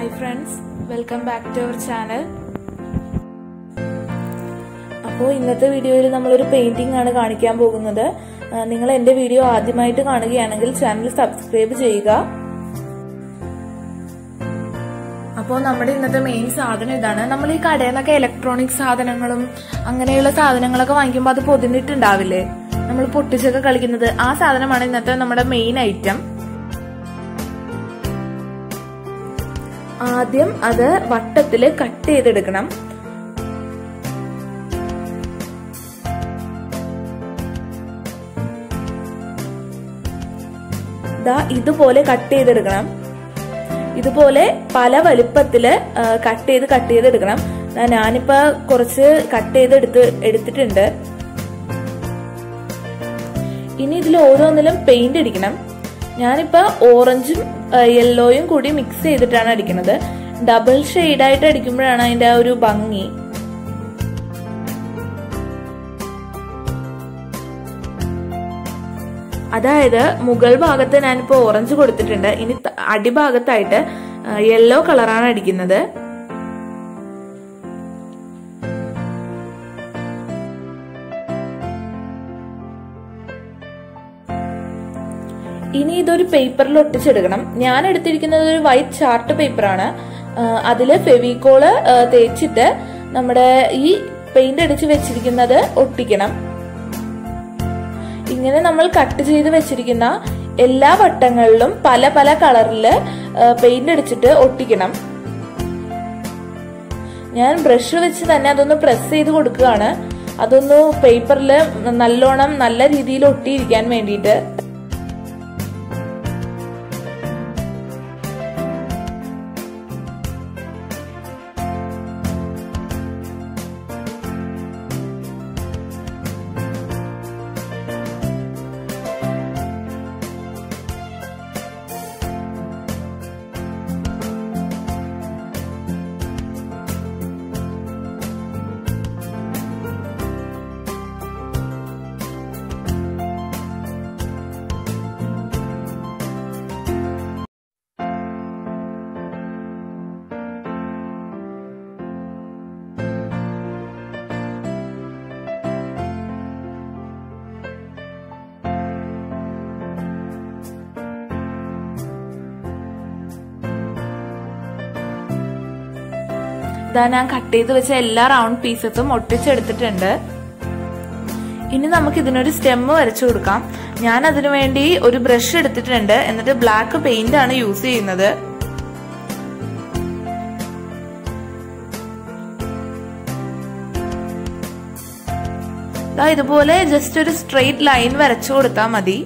hi friends welcome back to our channel അപ്പോൾ ഇന്നത്തെ വീഡിയോയിൽ നമ്മളൊരു പെയിന്റിംഗ് ആണ് കാണിക്കാൻ പോകുന്നത് ആ, നിങ്ങൾ എൻ്റെ വീഡിയോ ആദ്യമായിട്ട് കാണുകയാണെങ്കിൽ ചാനൽ സബ്സ്ക്രൈബ് ചെയ്യുക അപ്പോൾ നമ്മുടെ ഇന്നത്തെ മെയിൻ സാധനം ഇതാണ് നമ്മൾ ഈ കടയിൽ നിന്നൊക്കെ ഇലക്ട്രോണിക് സാധനങ്ങളും അങ്ങനെയുള്ള സാധനങ്ങളൊക്കെ വാങ്ങിക്കുമ്പോൾ അത് പൊതിഞ്ഞിട്ടുണ്ടാവില്ലേ നമ്മൾ പൊട്ടിച്ചൊക്കെ കളിക്കുന്നത് ആ സാധനമാണ് ഇന്നത്തെ നമ്മുടെ മെയിൻ ഐറ്റം ആദ്യം അത് വട്ടത്തില് കട്ട് ചെയ്തെടുക്കണം ദാ ഇതുപോലെ കട്ട് ചെയ്തെടുക്കണം ഇതുപോലെ പല വലുപ്പത്തില് കട്ട് ചെയ്ത് കട്ട് ചെയ്തെടുക്കണം ദാ ഞാനിപ്പോ കുറച്ച് കട്ട് ചെയ്ത് എടുത്ത് എടുത്തിട്ടുണ്ട് ഇനി ഇതിൽ ഓരോന്നിലും പെയിന്റ് അടിക്കണം ഞാനിപ്പോ ഓറഞ്ചും യെല്ലോയും കൂടി മിക്സ് ചെയ്തിട്ടാണ് അടിക്കുന്നത് ഡബിൾ ആയിട്ട് അടിക്കുമ്പോഴാണ് അതിന്റെ ആ ഒരു ഭംഗി അതായത് മുകൾ ഭാഗത്ത് ഞാനിപ്പോ ഓറഞ്ച് കൊടുത്തിട്ടുണ്ട് ഇനി ത- അടിഭാഗത്തായിട്ട് യെല്ലോ കളറാണ് അടിക്കുന്നത് ഇനി ഇതൊരു പേപ്പറിൽ ഒട്ടിച്ചെടുക്കണം ഞാൻ എടുത്തിരിക്കുന്നത് ഒരു വൈറ്റ് ചാർട്ട് പേപ്പറാണ് അതില് ഫെവിക്കോള് തേച്ചിട്ട് നമ്മുടെ ഈ പെയിന്റ് അടിച്ച് വെച്ചിരിക്കുന്നത് ഒട്ടിക്കണം ഇങ്ങനെ നമ്മൾ കട്ട് ചെയ്ത് വെച്ചിരിക്കുന്ന എല്ലാ വട്ടങ്ങളിലും പല പല കളറില് പെയിന്റ് അടിച്ചിട്ട് ഒട്ടിക്കണം ഞാൻ ബ്രഷ് വെച്ച് തന്നെ അതൊന്ന് പ്രസ് ചെയ്ത് കൊടുക്കുകയാണ് അതൊന്ന് പേപ്പറിൽ നല്ലോണം നല്ല രീതിയിൽ ഒട്ടിയിരിക്കാൻ വേണ്ടിയിട്ട് ഇതാ ഞാൻ കട്ട് ചെയ്ത് വെച്ച എല്ലാ റൗണ്ട് പീസസും ഒട്ടിച്ചെടുത്തിട്ടുണ്ട് ഇനി നമുക്ക് ഇതിനൊരു സ്റ്റെമ്മ് വരച്ചു കൊടുക്കാം ഞാൻ അതിനു വേണ്ടി ഒരു ബ്രഷ് എടുത്തിട്ടുണ്ട് എന്നിട്ട് ബ്ലാക്ക് പെയിന്റ് ആണ് യൂസ് ചെയ്യുന്നത് ദാ ഇതുപോലെ ജസ്റ്റ് ഒരു സ്ട്രെയിറ്റ് ലൈൻ വരച്ചു കൊടുത്താൽ മതി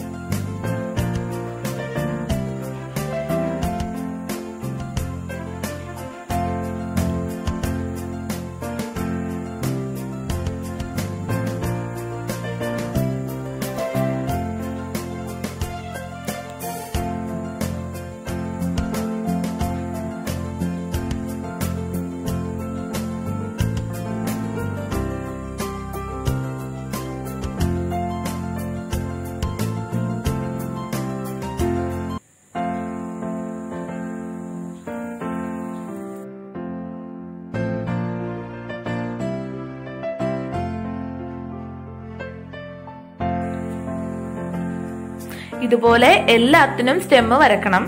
ഇതുപോലെ എല്ലാത്തിനും സ്റ്റെമ്മ് വരക്കണം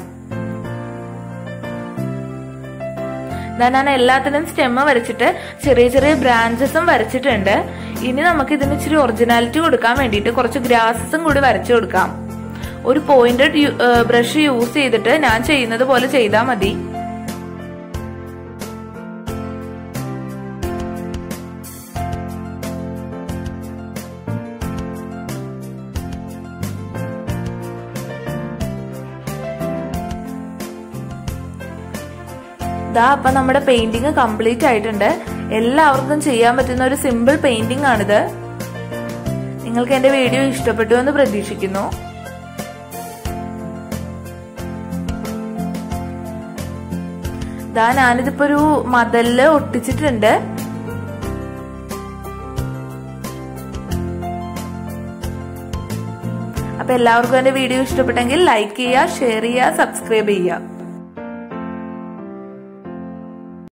ദാ ഞാൻ എല്ലാത്തിനും സ്റ്റെമ്മ് വരച്ചിട്ട് ചെറിയ ചെറിയ ബ്രാഞ്ചസും വരച്ചിട്ടുണ്ട് ഇനി നമുക്ക് ഇതിന് ഇച്ചിരി ഒറിജിനാലിറ്റി കൊടുക്കാൻ വേണ്ടിയിട്ട് കുറച്ച് ഗ്രാസസും കൂടി വരച്ചു കൊടുക്കാം ഒരു പോയിന്റഡ് ബ്രഷ് യൂസ് ചെയ്തിട്ട് ഞാൻ ചെയ്യുന്നത് പോലെ ചെയ്താൽ മതി ദാ അപ്പൊ നമ്മുടെ പെയിന്റിങ് കംപ്ലീറ്റ് ആയിട്ടുണ്ട് എല്ലാവർക്കും ചെയ്യാൻ പറ്റുന്ന ഒരു സിമ്പിൾ പെയിന്റിംഗ് ആണിത് നിങ്ങൾക്ക് എന്റെ വീഡിയോ ഇഷ്ടപ്പെട്ടു എന്ന് പ്രതീക്ഷിക്കുന്നു ദാ ഞാനിതിപ്പോ ഒരു മതലില് ഒട്ടിച്ചിട്ടുണ്ട് അപ്പൊ എല്ലാവർക്കും എന്റെ വീഡിയോ ഇഷ്ടപ്പെട്ടെങ്കിൽ ലൈക്ക് ചെയ്യുക ഷെയർ ചെയ്യുക സബ്സ്ക്രൈബ് ചെയ്യുക